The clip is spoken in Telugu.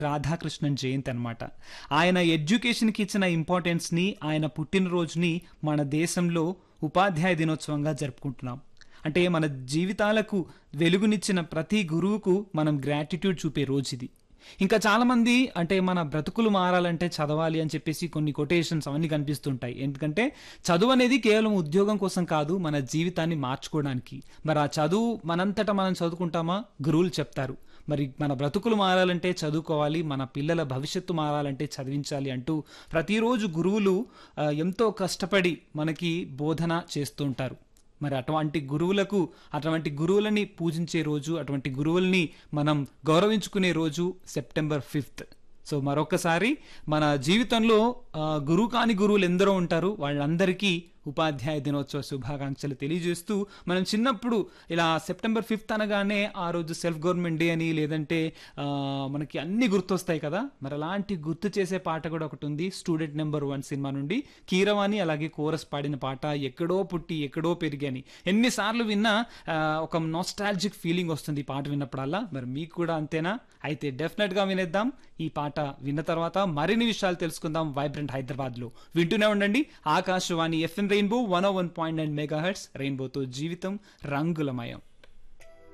రాధాకృష్ణన్ జయంతి అనమాట ఆయన ఎడ్యుకేషన్కి ఇచ్చిన ఇంపార్టెన్స్ని ఆయన పుట్టినరోజుని మన దేశంలో ఉపాధ్యాయ దినోత్సవంగా జరుపుకుంటున్నాం అంటే మన జీవితాలకు వెలుగునిచ్చిన ప్రతి గురువుకు మనం గ్రాటిట్యూడ్ చూపే రోజు ఇది ఇంకా చాలా మంది అంటే మన బ్రతుకులు మారాలంటే చదవాలి అని చెప్పేసి కొన్ని కొటేషన్స్ అవన్నీ కనిపిస్తుంటాయి ఎందుకంటే చదువు అనేది కేవలం ఉద్యోగం కోసం కాదు మన జీవితాన్ని మార్చుకోవడానికి మరి ఆ చదువు మనంతటా మనం చదువుకుంటామా గురువులు చెప్తారు మరి మన బ్రతుకులు మారాలంటే చదువుకోవాలి మన పిల్లల భవిష్యత్తు మారాలంటే చదివించాలి అంటూ ప్రతిరోజు గురువులు ఆ, ఎంతో కష్టపడి మనకి బోధన చేస్తూ ఉంటారు మరి అటువంటి గురువులకు అటువంటి గురువులని పూజించే రోజు అటువంటి గురువుల్ని మనం గౌరవించుకునే రోజు సెప్టెంబర్ ఫిఫ్త్ సో మరొకసారి మన జీవితంలో ఆ, గురువు కాని గురువులు ఎందరో ఉంటారు వాళ్ళందరికీ ఉపాధ్యాయ దినోత్సవ శుభాకాంక్షలు తెలియజేస్తూ మనం చిన్నప్పుడు ఇలా సెప్టెంబర్ ఫిఫ్త్ అనగానే ఆ రోజు సెల్ఫ్ గవర్నమెంట్ డే అని లేదంటే ఆ, మనకి అన్ని గుర్తొస్తాయి కదా మరి అలాంటి గుర్తు చేసే పాట కూడా ఒకటి ఉంది స్టూడెంట్ నెంబర్ వన్ సినిమా నుండి కీరవాణి అలాగే కోరస్ పాడిన పాట ఎక్కడో పుట్టి ఎక్కడో పెరిగాని ఎన్నిసార్లు విన్నా ఆ, ఒక నాస్టాలజిక్ ఫీలింగ్ వస్తుంది ఈ పాట విన్నప్పుడల్లా మరి మీకు కూడా అంతేనా అయితే డెఫినెట్ గా వినేద్దాం ఈ పాట విన్న తర్వాత మరిన్ని విషయాలు తెలుసుకుందాం వైబ్రెంట్ హైదరాబాద్ లో వింటూనే ఉండండి Akashvani FM rainbow one one point nine megahertz రెయిన్బోతో జీవితం రంగులమయం